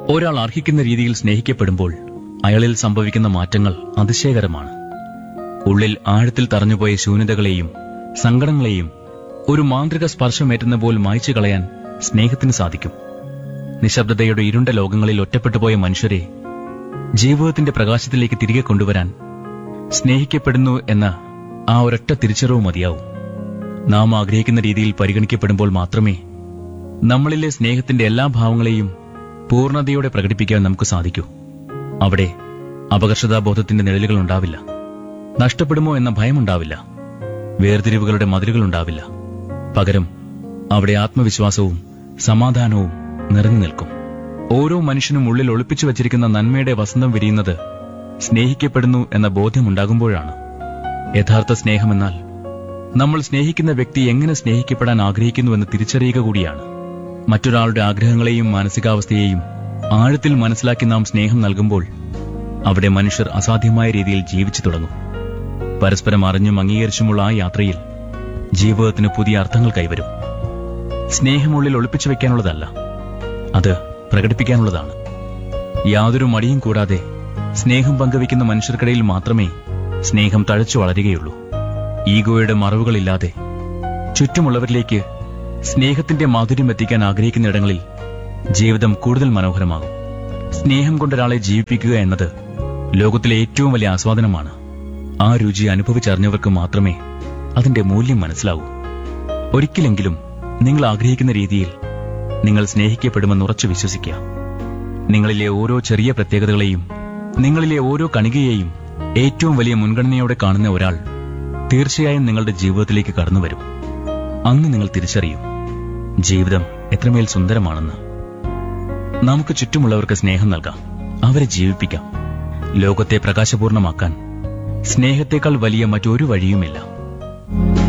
ഒരാൾ അർഹിക്കുന്ന രീതിയിൽ സ്നേഹിക്കപ്പെടുമ്പോൾ അയാളിൽ സംഭവിക്കുന്ന മാറ്റങ്ങൾ അതിശയകരമാണ് ഉള്ളിൽ ആഴത്തിൽ തറഞ്ഞുപോയ ശൂന്യതകളെയും സങ്കടങ്ങളെയും ഒരു മാന്ത്രിക സ്പർശമേറ്റുന്ന പോൽ മായ്ച്ചു കളയാൻ സ്നേഹത്തിന് സാധിക്കും നിശബ്ദതയുടെ ഇരുണ്ട ലോകങ്ങളിൽ ഒറ്റപ്പെട്ടുപോയ മനുഷ്യരെ ജീവിതത്തിന്റെ പ്രകാശത്തിലേക്ക് തിരികെ കൊണ്ടുവരാൻ സ്നേഹിക്കപ്പെടുന്നു എന്ന ആ ഒരൊറ്റ തിരിച്ചറിവ് മതിയാവും നാം ആഗ്രഹിക്കുന്ന രീതിയിൽ പരിഗണിക്കപ്പെടുമ്പോൾ മാത്രമേ നമ്മളിലെ സ്നേഹത്തിന്റെ എല്ലാ ഭാവങ്ങളെയും പൂർണ്ണതയോടെ പ്രകടിപ്പിക്കാൻ നമുക്ക് സാധിക്കൂ അവിടെ അപകർഷതാബോധത്തിന്റെ നിഴലുകൾ ഉണ്ടാവില്ല നഷ്ടപ്പെടുമോ എന്ന ഭയമുണ്ടാവില്ല വേർതിരിവുകളുടെ മതിലുകൾ ഉണ്ടാവില്ല പകരം അവിടെ ആത്മവിശ്വാസവും സമാധാനവും നിറഞ്ഞു നിൽക്കും ഓരോ മനുഷ്യനും ഉള്ളിൽ ഒളിപ്പിച്ചു വച്ചിരിക്കുന്ന നന്മയുടെ വസന്തം വിരിയുന്നത് സ്നേഹിക്കപ്പെടുന്നു എന്ന ബോധ്യമുണ്ടാകുമ്പോഴാണ് യഥാർത്ഥ സ്നേഹമെന്നാൽ നമ്മൾ സ്നേഹിക്കുന്ന വ്യക്തി എങ്ങനെ സ്നേഹിക്കപ്പെടാൻ ആഗ്രഹിക്കുന്നുവെന്ന് തിരിച്ചറിയുക കൂടിയാണ് മറ്റൊരാളുടെ ആഗ്രഹങ്ങളെയും മാനസികാവസ്ഥയെയും ആഴത്തിൽ മനസ്സിലാക്കി നാം സ്നേഹം നൽകുമ്പോൾ അവിടെ മനുഷ്യർ അസാധ്യമായ രീതിയിൽ ജീവിച്ചു തുടങ്ങും പരസ്പരം അറിഞ്ഞും അംഗീകരിച്ചുമുള്ള ആ യാത്രയിൽ ജീവിതത്തിന് പുതിയ അർത്ഥങ്ങൾ കൈവരും സ്നേഹമുള്ളിൽ ഒളിപ്പിച്ചു വെക്കാനുള്ളതല്ല അത് പ്രകടിപ്പിക്കാനുള്ളതാണ് യാതൊരു മടിയും കൂടാതെ സ്നേഹം പങ്കുവയ്ക്കുന്ന മനുഷ്യർക്കിടയിൽ മാത്രമേ സ്നേഹം തഴച്ചു വളരുകയുള്ളൂ ഈഗോയുടെ മറവുകളില്ലാതെ ചുറ്റുമുള്ളവരിലേക്ക് സ്നേഹത്തിന്റെ മാധുര്യം എത്തിക്കാൻ ആഗ്രഹിക്കുന്ന ഇടങ്ങളിൽ ജീവിതം കൂടുതൽ മനോഹരമാകും സ്നേഹം കൊണ്ടൊരാളെ ജീവിപ്പിക്കുക എന്നത് ലോകത്തിലെ ഏറ്റവും വലിയ ആസ്വാദനമാണ് ആ രുചി അനുഭവിച്ചറിഞ്ഞവർക്ക് മാത്രമേ അതിന്റെ മൂല്യം മനസ്സിലാവൂ ഒരിക്കലെങ്കിലും നിങ്ങൾ ആഗ്രഹിക്കുന്ന രീതിയിൽ നിങ്ങൾ സ്നേഹിക്കപ്പെടുമെന്ന് ഉറച്ചു വിശ്വസിക്കുക നിങ്ങളിലെ ഓരോ ചെറിയ പ്രത്യേകതകളെയും നിങ്ങളിലെ ഓരോ കണികയെയും ഏറ്റവും വലിയ മുൻഗണനയോടെ കാണുന്ന ഒരാൾ തീർച്ചയായും നിങ്ങളുടെ ജീവിതത്തിലേക്ക് കടന്നുവരും അന്ന് നിങ്ങൾ തിരിച്ചറിയും ജീവിതം എത്രമേൽ സുന്ദരമാണെന്ന് നമുക്ക് ചുറ്റുമുള്ളവർക്ക് സ്നേഹം നൽകാം അവരെ ജീവിപ്പിക്കാം ലോകത്തെ പ്രകാശപൂർണമാക്കാൻ സ്നേഹത്തെക്കാൾ വലിയ മറ്റൊരു വഴിയുമില്ല